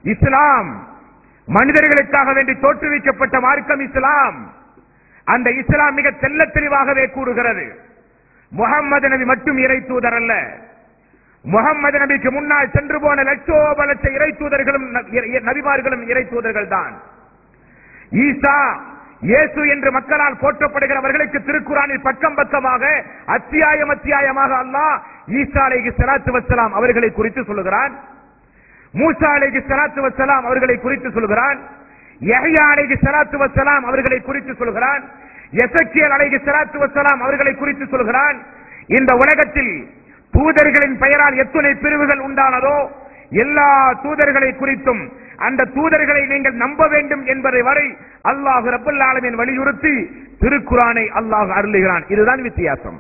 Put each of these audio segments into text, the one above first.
இஸ்லாம் மனிதர்களுக்காக வேண்டி தோற்றுவிக்கப்பட்ட மார்க்கம் இஸ்லாம் அந்த இஸ்லாம் மிக தெள்ளத் தெளிவாகவே கூறுகிறது முகம்மது நபி மட்டும் இறை தூதர் அல்ல முகம்மது நபிக்கு முன்னால் சென்று போன லட்சோப லட்ச இறை தூதர்களும் ந- இ- நபிமார்களும் இறை தூதர்கள் தான் ஈசா இயேசு என்று மக்களால் போற்றப்படுகிறவர்களுக்கு திருக்குறானில் பக்கம் பக்கமாக அத்தியாயம் அத்தியாயமாக அல்லாஹ் ஈசா அலைஹி ஸலாத்து வஸ்ஸலாம் அவர்களை குறித்து சொல்லுகிறான் மூசா அலைஹி ஸலாத்து வஸ்ஸலாம் அவர்களை குறித்து சொல்கிறான் யஹ்யா அலைஹி ஸலாத்து வஸ்ஸலாம் அவர்களை குறித்து சொல்கிறான் எசக்கியல் அலைஹி ஸலாத்து வஸ்ஸலாம் அவர்களை குறித்து சொல்கிறான் இந்த உலகத்தில் தூதர்களின் பெயரால் எத்துணை பிரிவுகள் உண்டானதோ எல்லா தூதர்களை குறித்தும் அந்த தூதர்களை நீங்கள் நம்ப வேண்டும் என்பதை வரை அல்லாஹ் ரப்பல் ஆலமீன் வலியுறுத்தி திருக்குரானை அல்லாஹ் அருளுகிறான் இதுதான் வித்தியாசம்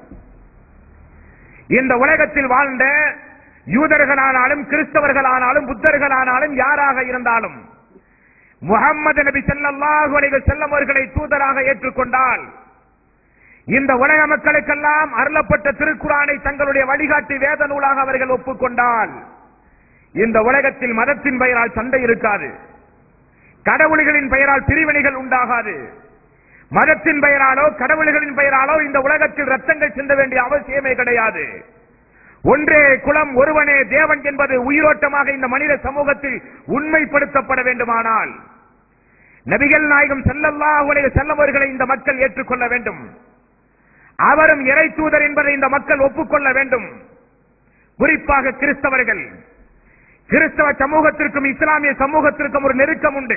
இந்த உலகத்தில் வாழ்ந்த யூதர்களானாலும் கிறிஸ்தவர்களானாலும் புத்தர்களானாலும் யாராக இருந்தாலும் முகம்மது நபி ஸல்லல்லாஹு அலைஹி வஸல்லம் அவர்களை தூதராக ஏற்றுக்கொண்டால் இந்த உலக மக்களுக்கெல்லாம் அருளப்பட்ட திருக்குறானை தங்களுடைய வழிகாட்டி வேத நூலாக அவர்கள் ஒப்புக்கொண்டால் இந்த உலகத்தில் மதத்தின் பெயரால் சண்டை இருக்காது கடவுள்களின் பெயரால் பிரிவினைகள் உண்டாகாது மதத்தின் பெயராலோ கடவுள்களின் பெயராலோ இந்த உலகத்தில் ரத்தங்கள் சிந்த வேண்டிய அவசியமே கிடையாது ஒன்றே குலம் ஒருவனே தேவன் என்பது உயிரோட்டமாக இந்த மனித சமூகத்தில் உண்மைப்படுத்தப்பட வேண்டுமானால் நபிகள் நாயகம் ஸல்லல்லாஹு அலைஹி வஸல்லம் அவர்களை இந்த மக்கள் ஏற்றுக்கொள்ள வேண்டும் அவரும் இறை தூதர் என்பதை இந்த மக்கள் ஒப்புக்கொள்ள வேண்டும் குறிப்பாக கிறிஸ்தவர்கள் கிறிஸ்தவ சமூகத்திற்கும் இஸ்லாமிய சமூகத்திற்கும் ஒரு நெருக்கம் உண்டு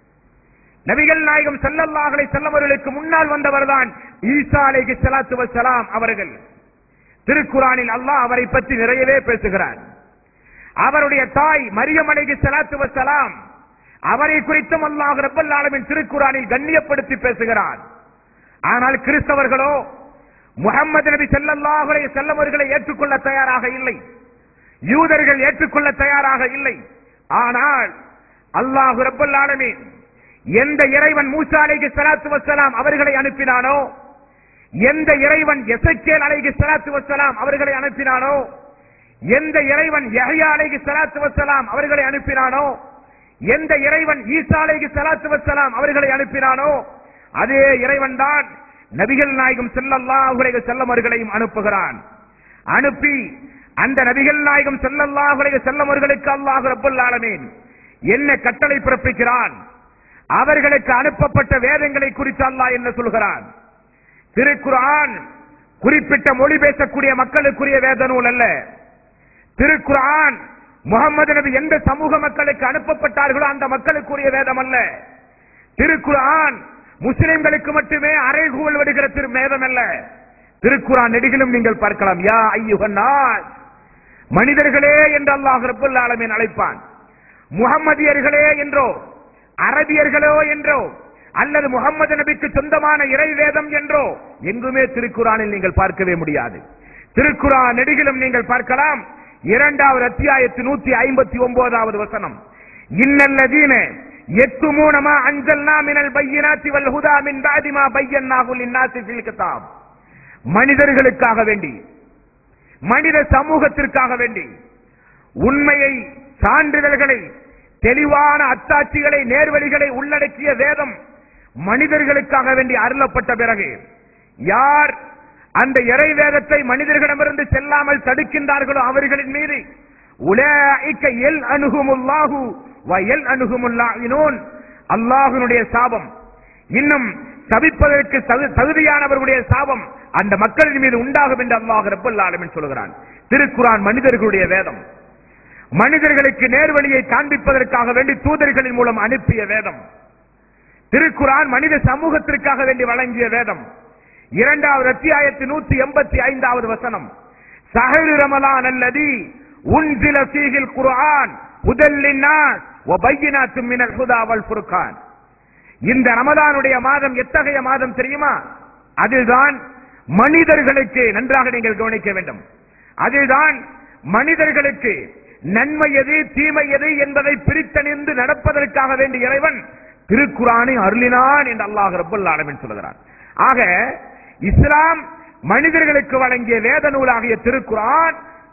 நபிகள் நாயகம் ஸல்லல்லாஹு அலைஹி வஸல்லம் அவர்களுக்கு முன்னால் வந்தவர்தான் ஈசா அலைஹி ஸலாத்து வஸலாம் அவர்கள் திருக்குறானில் அல்லாஹ் அவரை பற்றி நிறையவே பேசுகிறார் அவருடைய தாய் மரியம் அலைஹி ஸலாத்து வஸலாம் அவரை குறித்தும் அல்லாஹ் ரப்பல் ஆலமீன் திருக்குறானில் கண்ணியப்படுத்தி பேசுகிறார் ஆனால் கிறிஸ்தவர்களோ முகம்மது நபி ஸல்லல்லாஹு அலைஹி வஸல்லம் அவர்களை ஏற்றுக்கொள்ள தயாராக இல்லை யூதர்கள் ஏற்றுக்கொள்ள தயாராக இல்லை ஆனால் அல்லாஹ் ரப்பல் ஆலமீன் எந்த இறைவன் மூசா அலைஹி ஸலாத்து வஸலாம் அவர்களை அனுப்பினானோ எந்த இறைவன் எசக்கேல் அலைஹி ஸலாத்து வஸலாம் அவர்களை அனுப்பினானோ எந்த இறைவன் யஹ்யா அலைஹி ஸலாத்து வஸலாம் அவர்களை அனுப்பினானோ எந்த இறைவன் ஈசா அலைஹி ஸலாத்து வஸலாம் அவர்களை அனுப்பினானோ அதே இறைவன் தான் நபிகள் நாயகம் ஸல்லல்லாஹு அலைஹி வஸல்லம் அவர்களையும் அனுப்புகிறான் அனுப்பி அந்த நபிகள் நாயகம் ஸல்லல்லாஹு அலைஹி வஸல்லம் அவர்களுக்கு அல்லாஹ் ரப்பல் ஆலமீன் என்ன கட்டளை பிறப்பிக்கிறான் அவர்களுக்கு அனுப்பப்பட்ட வேதங்களை குறித்து அல்லாஹ் என்ன சொல்கிறான் திருக்குர்ஆன் குறிப்பிட்ட மொழி பேசக்கூடிய மக்களுக்குரிய வேத நூல் அல்ல திருக்குர்ஆன் முகமது நபி எந்த சமூக மக்களுக்கு அனுப்பப்பட்டார்களோ அந்த மக்களுக்குரிய வேதம் அல்ல திருக்குர்ஆன் முஸ்லிம்களுக்கு மட்டுமே அறைகூவல் விடுகிற திரு வேதம் அல்ல திருக்குர்ஆன் நெடுகிலும் நீங்கள் பார்க்கலாம் யா ஐயுகன்னாஸ் மனிதர்களே என்று அல்லாஹ் ரப்பல் ஆலமீன் அழைப்பான் முகம்மதியர்களே என்றோ அரபியர்களோ என்றோ அல்லது முகம்மது நபிக்கு சொந்தமான இறை வேதம் என்றோ எங்குமே திருக்குறானில் நீங்கள் பார்க்கவே முடியாது திருக்குறான் நெடுகிலும் நீங்கள் பார்க்கலாம் இரண்டாவது அத்தியாயத்து நூத்தி ஐம்பத்தி ஒன்பதாவது வசனம் இன்னல்லதீன எத்துமூனமா அஞ்சல்னா மினல் பையினாத்தி வல் ஹுதா மின் பாதிமா பையன்னாகுல் இன்னாசி ஃபில் கிதாப் மனிதர்களுக்காக வேண்டி மனித சமூகத்திற்காக வேண்டி உண்மையை சான்றிதழ்களை தெளிவான அத்தாட்சிகளை நேர்வழிகளை உள்ளடக்கிய வேதம் மனிதர்களுக்காக வேண்டி அருளப்பட்ட பிறகு யார் அந்த இறை வேதத்தை மனிதர்களிடமிருந்து செல்லாமல் தடுக்கின்றார்களோ அவர்களின் மீது உலாஇக்க எல் அணுகுமுல்லாஹு வ எல் அணுகுமுல்லாஹினூன் அல்லாஹ்வினுடைய சாபம் இன்னும் சபிப்பதற்கு தகு- தகுதியானவர்களுடைய சாபம் அந்த மக்களின் மீது உண்டாகும் என்று அல்லாஹ் ரப்பல் ஆலமீன் சொல்கிறான் திருக்குரான் மனிதர்களுடைய வேதம் மனிதர்களுக்கு நேர்வழியை காண்பிப்பதற்காக வேண்டி தூதர்களின் மூலம் அனுப்பிய வேதம் திருக்குரான் மனித சமூகத்திற்காக வேண்டி வழங்கிய வேதம் இரண்டாவது அத்தியாயத்து நூத்தி எண்பத்தி ஐந்தாவது வசனம் சஹரு ரமலான் அல்லதி உன்சில ஃபீஹில் குர்ஆன் முதல்லின்னாஸ் வபையினாத்தும் மினல் ஹுதா வல் ஃபுர்கான் இந்த ரமதானுடைய மாதம் எத்தகைய மாதம் தெரியுமா அதில்தான் மனிதர்களுக்கு நன்றாக நீங்கள் கவனிக்க வேண்டும் அதில்தான் மனிதர்களுக்கு நன்மை எது தீமை எது என்பதை பிரித்தணிந்து நடப்பதற்காக வேண்டிய இறைவன் திருக்குறானை அருளினான் என்று அல்லாஹ் ரப்பல் ஆலமீன் சொல்கிறான் ஆக இஸ்லாம் மனிதர்களுக்கு வழங்கிய வேத நூலாகிய திருக்குரான்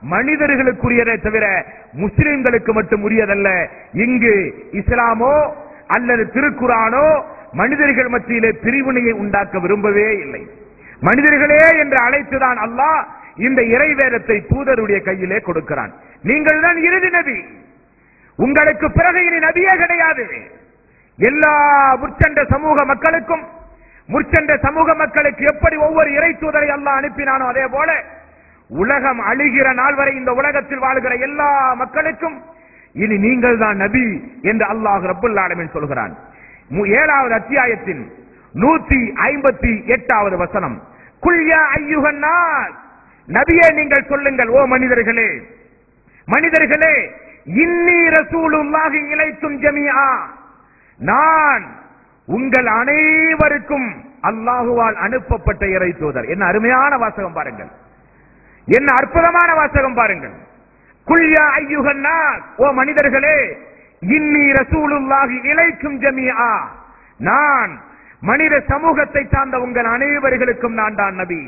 மனிதர்களுக்குரியதே தவிர முஸ்லிம்களுக்கு மட்டும் உரியதல்ல இங்கு இஸ்லாமோ அல்லது திருக்குரானோ மனிதர்கள் மத்தியிலே பிரிவினையை உண்டாக்க விரும்பவே இல்லை மனிதர்களே என்று அழைத்துதான் அல்லாஹ் இந்த இறை வேதத்தை தூதருடைய கையிலே கொடுக்கிறான் நீங்கள் தான் இறுதி நபி உங்களுக்கு பிறகு இனி நபியே கிடையாது எல்லா முற்சென்ற சமூக மக்களுக்கும் முற்சென்ற சமூக மக்களுக்கு எப்படி ஒவ்வொரு இறை தூதரை அல்லாஹ் அனுப்பினானோ அதே போல உலகம் அழிகிற நாள் வரை இந்த உலகத்தில் வாழ்கிற எல்லா மக்களுக்கும் இனி நீங்கள் தான் நபி என்று அல்லாஹ் ரப்புல் ஆலமீன் சொல்கிறான் மு- ஏழாவது அத்தியாயத்தின் நூத்தி ஐம்பத்தி எட்டாவது வசனம் குல்யா ஐயுகன்னாஸ் நபியே நீங்கள் சொல்லுங்கள் ஓ மனிதர்களே மனிதர்களே இன்னி ரசூலுல்லாஹி இலைக்கும் ஜமீஆ நான் உங்கள் அனைவருக்கும் அல்லாஹுவால் அனுப்பப்பட்ட இறை தூதர் என்ன அருமையான வாசகம் பாருங்கள் என்ன அற்புதமான வாசகம் பாருங்கள் குல்யா ஐயுகன்னாஸ் ஓ மனிதர்களே இன்னி ரசூலுல்லாஹி இலைக்கும் ஜமீஆ நான் மனித சமூகத்தை சார்ந்த உங்கள் அனைவர்களுக்கும் நான் தான் நபி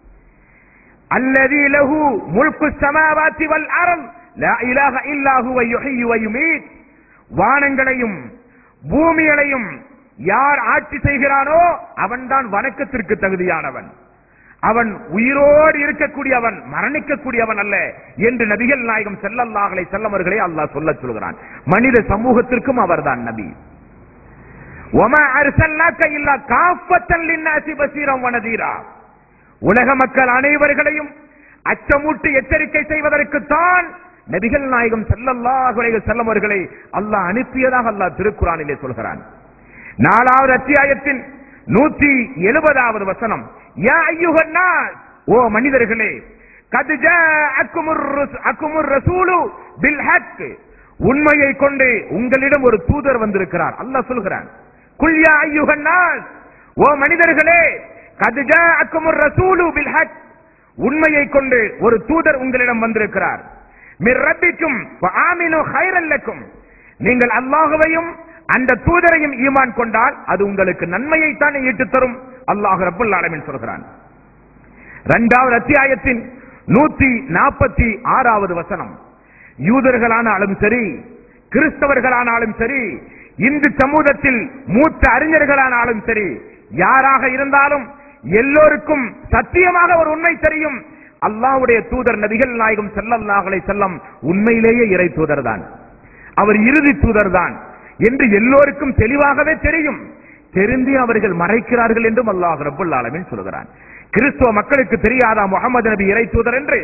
அல்லதி லஹு முல்கு சமாவாத்தி வல் அரம் லா இலாஹ இல்லா ஹுவ யுஹ்யி வ யுமீத் வானங்களையும் பூமிகளையும் யார் ஆட்சி செய்கிறானோ அவன்தான் வணக்கத்திற்கு தகுதியானவன் அவன் உயிரோடு இருக்கக்கூடியவன் மரணிக்கக்கூடியவன் அல்ல என்று நபிகள் நாயகம் செல்லல்லாஹலை செல்லவர்களை அல்லாஹ் சொல்லச் சொல்கிறான் மனித சமூகத்திற்கும் அவர்தான் நபி ஒமா அர்சல்னாக்க இல்லா காஃபத்தன் லின்னாசி பசீரம் வனதீரா உலக மக்கள் அனைவர்களையும் அச்சமூட்டி எச்சரிக்கை செய்வதற்குத்தான் நபிகள் நாயகம் ஸல்லல்லாஹு அலைஹி வஸல்லம் அவர்களை அல்லாஹ் அனுப்பியதாக அல்லாஹ் திருக்குறானிலே சொல்கிறான் நாலாவது அத்தியாயத்தின் நூத்தி எழுபதாவது வசனம் யா ஐயுகன் நாஸ், ஓ மனிதர்களே கத் ஜாஅக்குமுர் ருஸ்- அக்குமுர் ரசூலு பில் ஹக் உண்மையை கொண்டு உங்களிடம் ஒரு தூதர் வந்திருக்கிறார் அல்லாஹ் சொல்கிறான் குல் யா ஐயுகன் நாஸ், ஓ மனிதர்களே கத் ஜாஅக்குமுர் ரசூலு பில் ஹக் உண்மையை கொண்டு ஒரு தூதர் உங்களிடம் வந்திருக்கிறார் மிர் ரப்பிக்கும் வ ஆமினு ஹைரல் லக்கும் நீங்கள் அல்லாஹுவையும் அந்த தூதரையும் ஈமான் கொண்டால் அது உங்களுக்கு நன்மையை தானே ஈட்டுத் தரும் அல்லாஹ் ரப்பல் ஆலமீன் சொல்கிறான் இரண்டாவது அத்தியாயத்தின் நூத்தி நாற்பத்தி ஆறாவது வசனம் யூதர்களானாலும் சரி கிறிஸ்தவர்களானாலும் சரி இந்து சமூகத்தில் மூத்த அறிஞர்களானாலும் சரி யாராக இருந்தாலும் எல்லோருக்கும் சத்தியமாக ஒரு உண்மை தெரியும் அல்லாஹ்வுடைய தூதர் நபிகள் நாயகம் செல்லல்லாஹலை செல்லம் உண்மையிலேயே இறை தூதர் தான் அவர் இறுதி தூதர் தான் என்று எல்லோருக்கும் தெளிவாகவே தெரியும் தெரிந்து அவர்கள் மறைக்கிறார்கள் என்றும் அல்லாஹ் ரப்பல் ஆலமீன் சொல்கிறான் கிறிஸ்துவ மக்களுக்கு தெரியாதா முகமது நபி இறை தூதர் என்று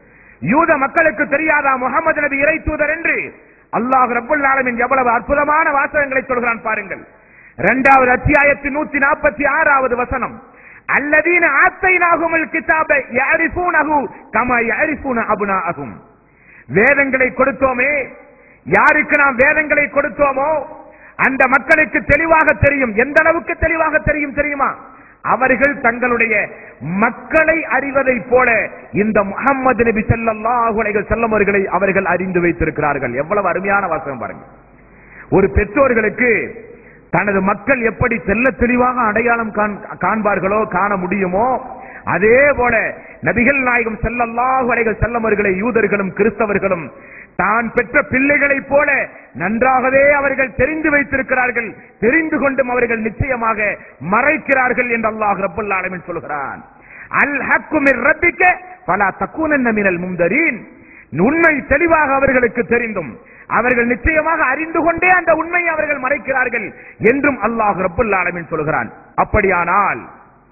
யூத மக்களுக்கு தெரியாதா முகமது நபி இறை தூதர் என்று அல்லாஹ் ரப்பல் ஆலமீன் எவ்வளவு அற்புதமான வாசகங்களை சொல்கிறான் பாருங்கள் இரண்டாவது அத்தியாயத்தின் நூத்தி நாற்பத்தி ஆறாவது வசனம் அல்லதீன ஆத்தைனாகுமல் கிதாபை யாரிஃபூனஹு கமா யாரிஃபூன அபுனாஅஹும் வேதங்களை கொடுத்தோமே யாருக்கு நாம் வேதங்களை கொடுத்தோமோ அந்த மக்களுக்கு தெளிவாக தெரியும் எந்த அளவுக்கு தெளிவாக தெரியும் தெரியுமா அவர்கள் தங்களுடைய மக்களை அறிவதைப் போல இந்த முகம்மது நபி ஸல்லல்லாஹு அலைஹி வஸல்லம் அவர்களை அவர்கள் அறிந்து வைத்திருக்கிறார்கள் எவ்வளவு அருமையான வாசகம் பாருங்க ஒரு பெற்றோர்களுக்கு தனது மக்கள் எப்படி தெல்ல தெளிவாக அடையாளம் காண்- காண்பார்களோ காண முடியுமோ அதே போல நபிகள் நாயகம் ஸல்லல்லாஹு அலைஹி வஸல்லம் அவர்களை யூதர்களும் கிறிஸ்தவர்களும் தான் பெற்ற பிள்ளைகளைப் போல நன்றாகவே அவர்கள் தெரிந்து வைத்திருக்கிறார்கள் தெரிந்து கொண்டும் அவர்கள் நிச்சயமாக மறைக்கிறார்கள் என்று அல்லாஹ் ரப்பல் ஆலமீன் சொல்கிறான் அல் ஹக்கு மிர் ரப்பிக்க பலா தக்கூனன்ன மினல் மும்தரீன் உண்மை தெளிவாக அவர்களுக்கு தெரிந்தும் அவர்கள் நிச்சயமாக அறிந்து கொண்டே அந்த உண்மையை அவர்கள் மறைக்கிறார்கள் என்றும் அல்லாஹ் ரப்பல் ஆலமீன் சொல்கிறான் அப்படியானால்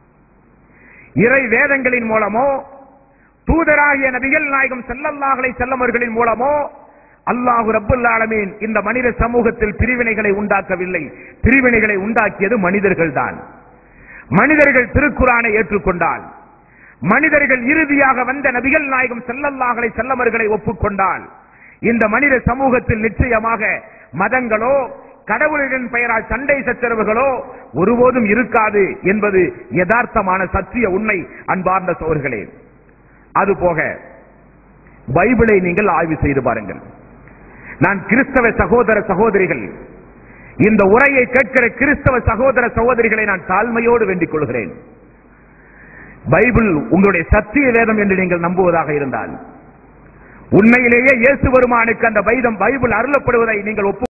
இறை வேதங்களின் மூலமோ தூதராகிய நபிகள் நாயகம் செல்லல்லாஹலை செல்லவர்களின் மூலமோ அல்லாஹு ரப்புல் ஆலமீன் இந்த மனித சமூகத்தில் பிரிவினைகளை உண்டாக்கவில்லை பிரிவினைகளை உண்டாக்கியது மனிதர்கள் தான் மனிதர்கள் திருக்குறானை ஏற்றுக்கொண்டால் மனிதர்கள் இறுதியாக வந்த நபிகள் நாயகம் செல்லல்லாஹலை செல்லவர்களை ஒப்புக்கொண்டால் இந்த மனித சமூகத்தில் நிச்சயமாக மதங்களோ கடவுளின் பெயரால் சண்டை சச்சரவுகளோ ஒருபோதும் இருக்காது என்பது யதார்த்தமான சத்திய உண்மை அன்பார்ந்த சோர்களே அதுபோக பைபிளை நீங்கள் ஆய்வு செய்து பாருங்கள் நான் கிறிஸ்தவ சகோதர சகோதரிகள் இந்த உரையை கேட்கிற கிறிஸ்தவ சகோதர சகோதரிகளை நான் தாழ்மையோடு வேண்டிக் கொள்கிறேன் பைபிள் உங்களுடைய சத்திய வேதம் என்று நீங்கள் நம்புவதாக இருந்தால் உண்மையிலேயே இயேசு பெருமானுக்கு அந்த வைதம் பைபிள் அருளப்படுவதை நீங்கள் ஒப்பு